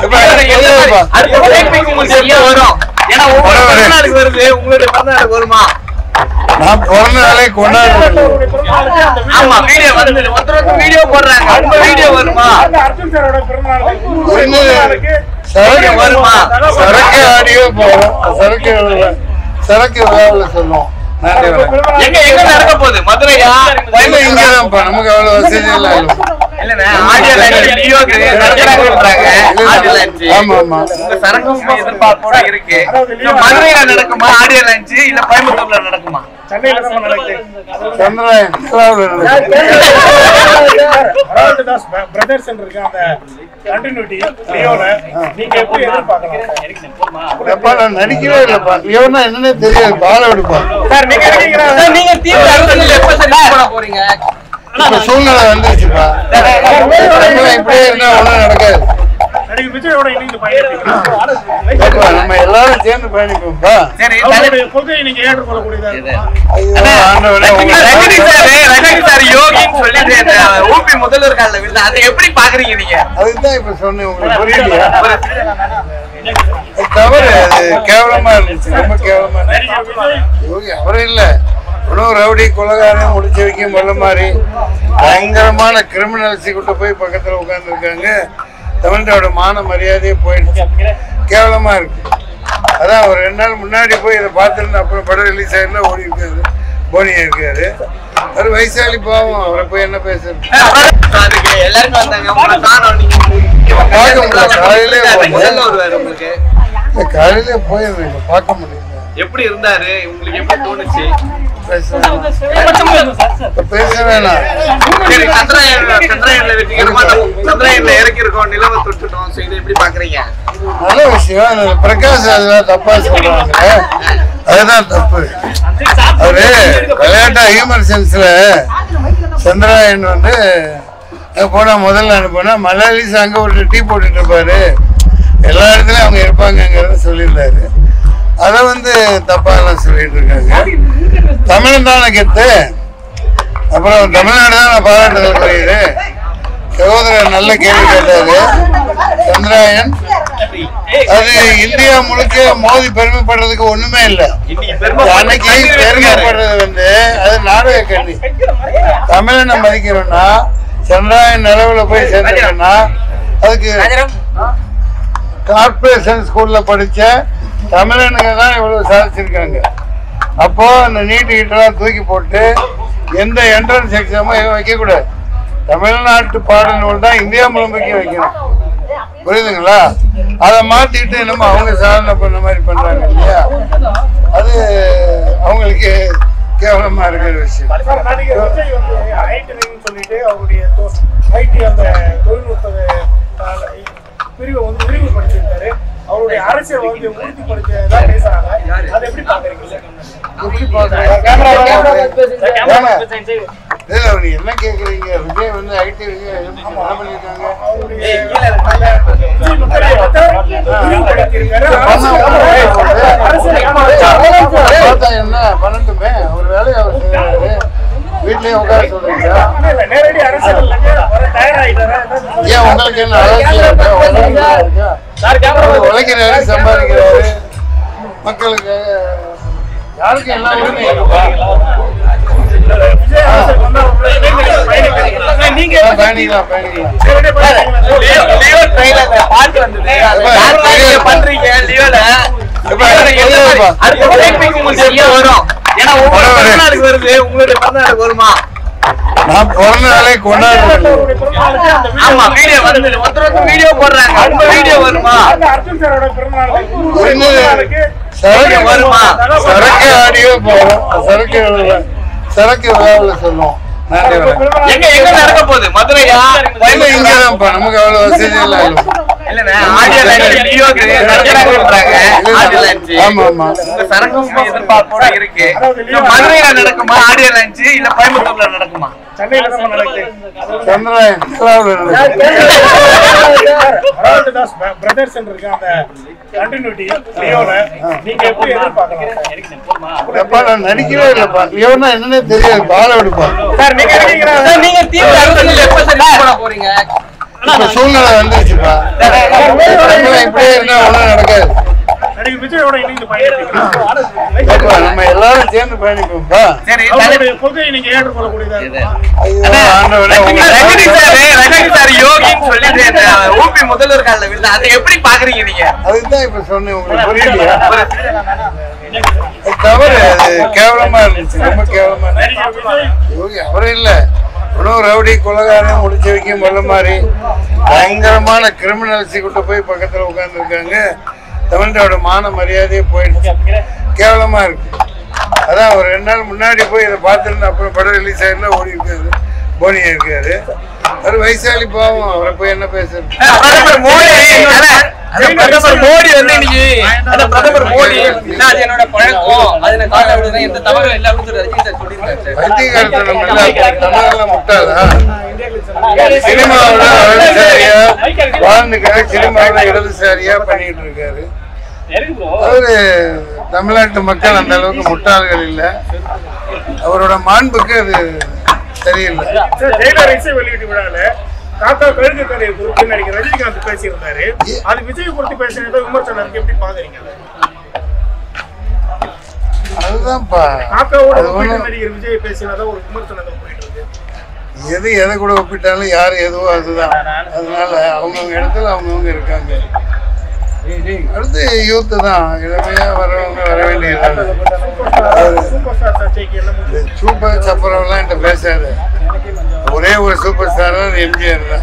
இப்ப சொல்லுங்கப்பா. அடுத்த Olympic உங்களுக்கு எப்ப வரும் ஏன்னா ஒவ்வொரு வரும், வரும். பிறந்த நாளுக்கு வருது உங்களுடைய பிறந்த நாளுக்கு வருமா நான் பிறந்த நாளே கொண்டாடுறேன் ஆமா வீடியோ வந்து ஒருத்தர் வீடியோ போடுறாங்க உங்க வீடியோ வருமா சரக்கு வருமா? சரக்கு ஆடியோ போவோம் சரக்கு விழா- சரக்கு விழாவில் சொல்லுவோம் நன்றி வணக்கம். எங்க எங்க நடக்க போகுது மதுரையா இல்ல இங்கதான்ப்பா நமக்கு அவ்வளவு வசதி எல்லாம் இல்லை இல்லண்ணே ஆடியோ லான்ச் லியோக்கு நடக்கிறாங்கன்றாங்க ஆடியோ லான்ச் ஆமா ஆமா உங்க சரக்கு எதிர்பார்ப்போட இருக்கு இப்ப மதுரையில நடக்குமா ஆடியோ லான்ச் இல்ல கோயம்புத்தூர்ல நடக்குமா சந்திராயன் நிலாவுல நடக்குது. பிரதர்ஸ் இருக்கு அந்த கண்டினியூட்டி லியோல நீங்க எப்படி எதிர்பார்க்கலாம் எப்பா நான் நடிக்கவே இல்லப்பா எவனா என்னன்னே தெரியாது பால விடுப்பா சார் நீங்க இருக்கீங்களா சார், நீங்க தீவிர அரசியல் எப்ப சரி பண்ண போறீங்க இப்ப சூழ்நிலை வந்துருச்சுப்பா நம்மளாம் இப்படியே இருந்தா ஒண்ணும் நடக்காது நடிகர் விஜயோட இணைந்து பயணிப்பீங்க எப்பா, நம்ம எல்லாரும் சேர்ந்து பயணிப்போம்ப்பா சரி அவருடைய கொள்கையை நீங்க ஏற்றுக்கொள்ளக்கூடியதா இருக்குமா? ஐயோ, ஆண்டவனே, ரஜினி உங்களை ரஜினி சார் ரஜினி சார் யோகின்னு சொல்லிட்டு இந்த ஊபி முதல்வர் காலில் விழுந்து அதை எப்படி பாக்குறீங்க நீங்க அதுதான் இப்ப சொன்னேன் உங்களுக்கு புரியலையா அது தவறு அது கேவலமா இருந்துச்சு ரொம்ப கேவலமா இருந்துச்சு நடிகர் விஜய் யோகி அவரும் இல்ல இவ்வளவு ரவுடி கொலகாரம் முடிச்சு வைக்க முள்ள மாதிரி பயங்கரமான கிரிமினல்ஸை கூட்டு போய் பக்கத்துல உட்கார்ந்துருக்காங்க தமிழ்நாடோட மான மரியாதையே போயிடுச்சு கேவலமா இருக்கு அதான் ஒரு ரெண்டு நாள் முன்னாடி போய் இதை பார்த்துருந்து அப்புறம் படம் ரிலீஸ் ஆயிருந்தா ஓடி இருக்காரு போனியா இருக்காரு ஒரு வயசாளி பாவம் அவரை போய் என்ன பேசுறது அதுக்கு எல்லாருமே வந்தாங்க உங்களை காணோம் நீங்க பார்க்க முடியல, காலையிலே வந்து. முதல்ல வருவாரு உங்களுக்கு இந்த காலையிலே போயிருந்தேன் இப்ப பார்க்க முடியல எப்படி இருந்தாரு உங்களுக்கு எப்படி தோணுச்சு பேச இப்ப பேச வேணாம் சரி சந்திராயன் சந்திராயன்ல வெற்றிகரமா நம்ம சந்திராயன்ல இறக்கி இருக்கோம் நிலவை தொட்டுட்டோம் சோ இதை எப்படி பாக்குறீங்க நல்ல விஷயம் அந்த பிரகாஷ் அதெல்லாம் தப்பா சொல்றாங்க அதுதான் தப்பு அவரு விளையாட்டா ஹியூமன் சென்ஸ்ல சந்திராயன் வந்து அங்க போனா முதல்ல அனுப்புனா மலையாளிஸ் அங்க ஒரு டீ போட்டுட்டு இருப்பாரு எல்லா இடத்துலயும் அவங்க இருப்பாங்கங்கிறத சொல்லியிருந்தாரு அதை வந்து தப்பாலாம் சொல்லிட்டு இருக்காங்க தமிழன் தானே கெத்து அப்புறம் தமிழ்நாடு தான் நான் பாராட்டுதல் புரியுது சகோதரர் நல்ல கேள்வி கேட்டாரு சந்திராயன் அது இந்தியா முழுக்க மோதி பெருமைப்படுறதுக்கு ஒண்ணுமே இல்லை இன்னைக்கு பெருமை அன்னைக்கு பெருமைப்படுறது வந்து அது நாடக கண்ணி தமிழனை மதிக்கிறோம்னா சந்திராயன் நிலவுல போய் சேர்ந்துட்டோம்னா அதுக்கு கார்பரேஷன் ஸ்கூல்ல படிச்ச தமிழனுங்க தான் இவ்வளவு சாதிச்சிருக்காங்க அப்போ அந்த நீட்டு கீட்டெல்லாம் தூக்கி போட்டு எந்த என்ட்ரன்ஸ் எக்ஸாமும் வைக்கக்கூடாது தமிழ்நாட்டு பாடல் நூல் தான் இந்தியா முழுமைக்கு வைக்கணும் புரியுதுங்களா அதை மாத்திட்டு என்னமோ அவங்க சாதனை பண்ண மாதிரி பண்றாங்க இல்லையா அது அவங்களுக்கு கேவலமா இருக்கிற விஷயம் சார், நடிகர் விஜய் வந்து ஐடின்னு சொல்லிட்டு அவருடைய ஐடி அந்த தொழில்நுட்ப அஹ், பிரிவை வந்து விரிவுபடுத்தியிருக்காரு அவருடைய அரசியல் வந்து உறுதிப்படுத்தியதா பேசுறாங்க அதை எப்படி பாக்குறீங்க சார்? எப்படி பாக்குறீங்க? கேமரா, கேமரா, ஏங்க, கேமரா. இல்ல, அவர் என்ன கேக்குறீங்க விஜய் வந்து ஐடி என்ன பண்ணிருக்காங்க அவருடைய அந்த விஜய் மக்கள் விரிவுபடுத்தியிருக்காரு அரசியல் அரசியல் பார்த்தா என்ன பண்ணட்டுமே அவர் வேலையை அவர் செய்யறாரு வீட்லயே உட்கார சொல்றீங்களா இல்ல, இல்ல, நேரடி அரசியல் வர தயாராயிட்டாரா ஏதாவது ஏன் உங்களுக்கு என்ன அரசியல் இருக்கா? உங்களுக்கு இருக்கா? அவர் உழைக்கிறாரு சம்பாதிக்கிறாரு மக்களுக்கு யாருக்கு எல்லா உரிமையும் இருக்குப்பா? விஜய் அரசியல் வந்தா உங்களை பயணிக்கிறீங்களா? நீங்க ஆ, பயணிக்கலாம் பயணிக்கலாம் நேரடியா பயணிக்கிறீங்களா? லியோ லியோ ட்ரைலர் பாட்டு வந்தது அது எப்ப, யார் தான் நீங்க எப்ப? பண்றீங்க லியோல எப்ப, லியோல எந்த மாதிரி- எப்ப? அடுத்த Olympic உங்களுக்கு எப்ப வரும் ஏன்னா ஒவ்வொரு வரும், வரும். பிறந்த நாளுக்கு வருது உங்களுடைய பிறந்த நாளுக்கு வருமா நான் பிறந்த நாளே கொண்டாடுறேன் அவருடைய பிறந்தநாளுக்கு அந்த வீடியோ ஆமா வீடியோ வந்து ஒருத்தர் வீடியோ போடுறாங்க உங்க வீடியோ வருமா அந்த அர்ஜுன் சாரோட பிறந்தநாளுக்கு என்னது? சரக்கு வருமா? சரக்கு ஆடியோ போவோம் சரக்கு விழா- சரக்கு விழாவில் சொல்லுவோம் நன்றி வணக்கம் எங்க எங்க நடக்க போகுது மதுரையா இல்ல இங்கதான்ப்பா நமக்கு அவ்வளவு வசதி எல்லாம் இல்லை இல்லண்ணே ஆடியோ லான்ச் லியோக்கு நடக்கிறாங்கன்றாங்க ஆடியோ லான்ச் ஆமா ஆமா உங்க சரக்கு எதிர்பார்ப்போட இருக்கு இப்ப மதுரையில நடக்குமா ஆடியோ லான்ச் இல்ல கோயம்புத்தூர்ல நடக்குமா சென்னையில தான் நடக்குது சந்திராயன் நிலாவுல நடக்குது. தாஸ் பிரதர்ஸ் இருக்கு அந்த கண்டினியூட்டி லியோல நீங்க எப்படி எதிர்பார்க்கலாம் எப்பா நான் நடிக்கவே இல்லப்பா எவனா என்னன்னே தெரியாது பால விடுப்பா சார் நீங்க இருக்கீங்களா நீங்க தீவிர அரசியல் எப்ப சரி பண்ண போறீங்க இப்ப சூழ்நிலை வந்துருச்சுப்பா நம்மளாம் விஜயோட இணைந்து பயணிக்கிறீங்க அப்ப நம்ம எல்லாரும் சேர்ந்து பயணிப்போம்ப்பா சரி அவருடைய கொள்கையை நீங்க ஏற்றுக்கொள்ளக்கூடியதா இருக்குமா? ஐயோ ஆண்டவரே உங்களை ரஜினி சார் ரஜினி சார் யோகின்னு சொல்லிட்டு இந்த ஊபி முதல்வர் காலில் விழுந்து அதை எப்படி பாக்குறீங்க நீங்க அதுதான் இப்ப சொன்னேன் உங்களுக்கு புரியலையா அது தவறு அது கேவலமா இருந்துச்சு ரொம்ப கேவலமா இருந்துச்சு நடிகர் விஜய் யோகி அவரே இல்ல இவ்வளவு ரவுடி கொலகாரம் முடிச்சு வைக்க முள்ள மாதிரி பயங்கரமான கிரிமினல்ஸை கொண்டு போய் பக்கத்துல உட்கார்ந்துருக்காங்க தமிழ்நாடோட மான மரியாதையே போயிடுச்சு கேவலமா இருக்கு அதான் ஒரு ரெண்டு நாள் முன்னாடி போய் இதை பார்த்துருந்து அப்புறம் படம் ரிலீஸ் ஆயிருந்தா ஓடி இருக்காரு போனியா இருக்காரு ஒரு வயசாளி பாவம் அவரை போய் என்ன பேசுறது பிரதமர் மோடி அதான், அந்த பிரதமர் மோடி வந்து இன்னைக்கு அந்த பிரதமர் மோடி "நான் அது என்னோட பழக்கம் அது நான் காட்ட விடுறேன் எந்த தவறும் இல்லை அப்படின்னு சொல்லி ரஜினி சார் சொல்லியிருக்காரு சார் வைத்தியகாரத்தனம் இல்ல தமிழெல்லாம் முட்டாளா சினிமாவோட வலதுசாரியா வாழ்ந்துக்காக சினிமாவோட இடதுசாரியா பண்ணிட்டு இருக்காரு அவரு தமிழ்நாட்டு மக்கள் அந்த அளவுக்கு முட்டாள்கள் இல்ல அவரோட மாண்புக்கு அது சரியில்லை சார், ஜெயிலர் இசை வெளியீட்டு விழால காக்கா கழுகு கதை குறித்து நடிகர் ரஜினிகாந்த் பேசியிருந்தாரு அது விஜய் குறித்து பேசினதை விமர்சனம் இருக்கு எப்படி பாக்குறீங்க அதை? அதுதான்ப்பா காக்காவோட அது ஒப்பிட்டு ஒண்ணும் நடிகர் விஜய் பேசினதா ஒரு விமர்சனம் போயிட்டு இருக்கு எது எதை கூட ஒப்பிட்டாலும் யார் எதுவோ அதுதான் அதனால அவங்கவுங்க இடத்துல அவங்கவுங்க இருக்காங்க அடுத்து யூத்து தான் இளமையா வரவங்க வர வேண்டியதுதான் சூப்பர் ஸ்டார் சூப்பர் ஸ்டார் சர்ச்சைக்கு என்ன முடிவு? சூப்பர் சப்பரம்லாம் என்கிட்ட பேசாது ஒரே ஒரு சூப்பர் ஸ்டார் எம்ஜிஆர்